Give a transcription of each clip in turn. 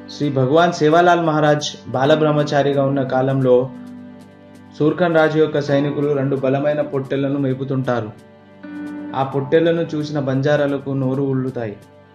శ్రీ భగవాన్ సేవాలాల్ మహారాజ్ బాలబ్రహ్మచారిగా ఉన్న కాలంలో సూర్ఖన్ రాజు యొక్క సైనికులు రెండు బలమైన పొట్టెళ్లను మేపుతుంటారు ఆ పొట్టెళ్లను చూసిన బంజారాలకు నోరు ఉళ్ళుతాయి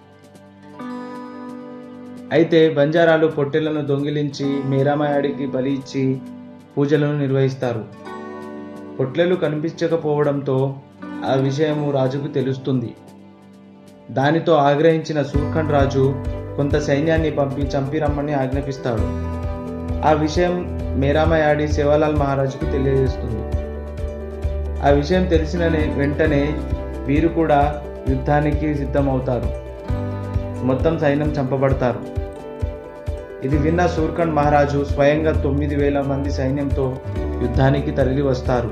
అయితే బంజారాలు పొట్టెళ్లను దొంగిలించి మీరామయాడికి బలి ఇచ్చి పూజలను నిర్వహిస్తారు పొట్లెలు కనిపించకపోవడంతో ఆ విషయము రాజుకు తెలుస్తుంది దానితో ఆగ్రహించిన సూర్ఖండ్ రాజు కొంత సైన్యాన్ని పంపి చంపి రమ్మని ఆజ్ఞాపిస్తాడు ఆ విషయం మేరామయాడి శివలాల్ మహారాజుకు తెలియజేస్తుంది ఆ విషయం తెలిసిన వెంటనే వీరు కూడా యుద్ధానికి సిద్ధమవుతారు మొత్తం సైన్యం చంపబడతారు ఇది విన్న సూర్ఖండ్ మహారాజు స్వయంగా తొమ్మిది వేల మంది సైన్యంతో యుద్ధానికి తరలి వస్తారు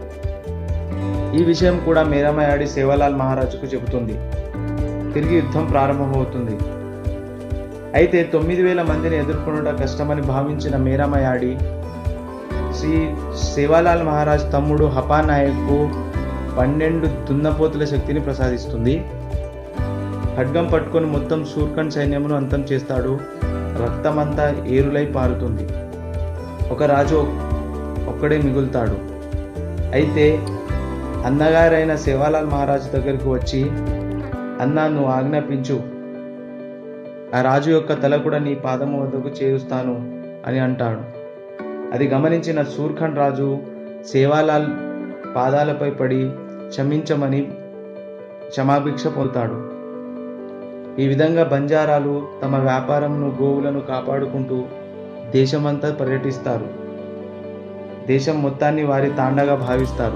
ఈ విషయం కూడా మేరామయాడి సేవలాల్ మహారాజుకు చెబుతుంది తిరిగి యుద్ధం ప్రారంభమవుతుంది అయితే తొమ్మిది వేల మందిని ఎదుర్కొనుట కష్టమని భావించిన మేరామయాడి శ్రీ సేవాలాల్ మహారాజ్ తమ్ముడు హపానాయక్కు పన్నెండు దున్నపోతుల శక్తిని ప్రసాదిస్తుంది ఖడ్గం పట్టుకొని మొత్తం సూర్ఖండ్ సైన్యమును అంతం చేస్తాడు రక్తమంతా ఏరులై పారుతుంది ఒక రాజు ఒక్కడే మిగులుతాడు అయితే అన్నగారైన సేవాలాల్ మహారాజు దగ్గరికి వచ్చి అన్నా నువ్వు ఆజ్ఞాపించు ఆ రాజు యొక్క తల కూడా నీ పాదము వద్దకు చేరుస్తాను అని అంటాడు అది గమనించిన సూర్ఖండ్ రాజు సేవాలాల్ పాదాలపై పడి క్షమించమని క్షమాభిక్ష పొందుతాడు ఈ విధంగా బంజారాలు తమ వ్యాపారంను గోవులను కాపాడుకుంటూ దేశమంతా పర్యటిస్తారు దేశం మొత్తాన్ని వారి తాండగా భావిస్తారు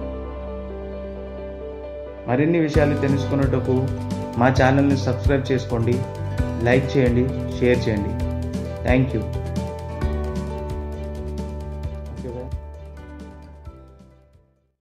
మరిన్ని విషయాలు తెలుసుకున్నట్టుకు మా ఛానల్ని సబ్స్క్రైబ్ చేసుకోండి లైక్ చేయండి షేర్ చేయండి థ్యాంక్ యూ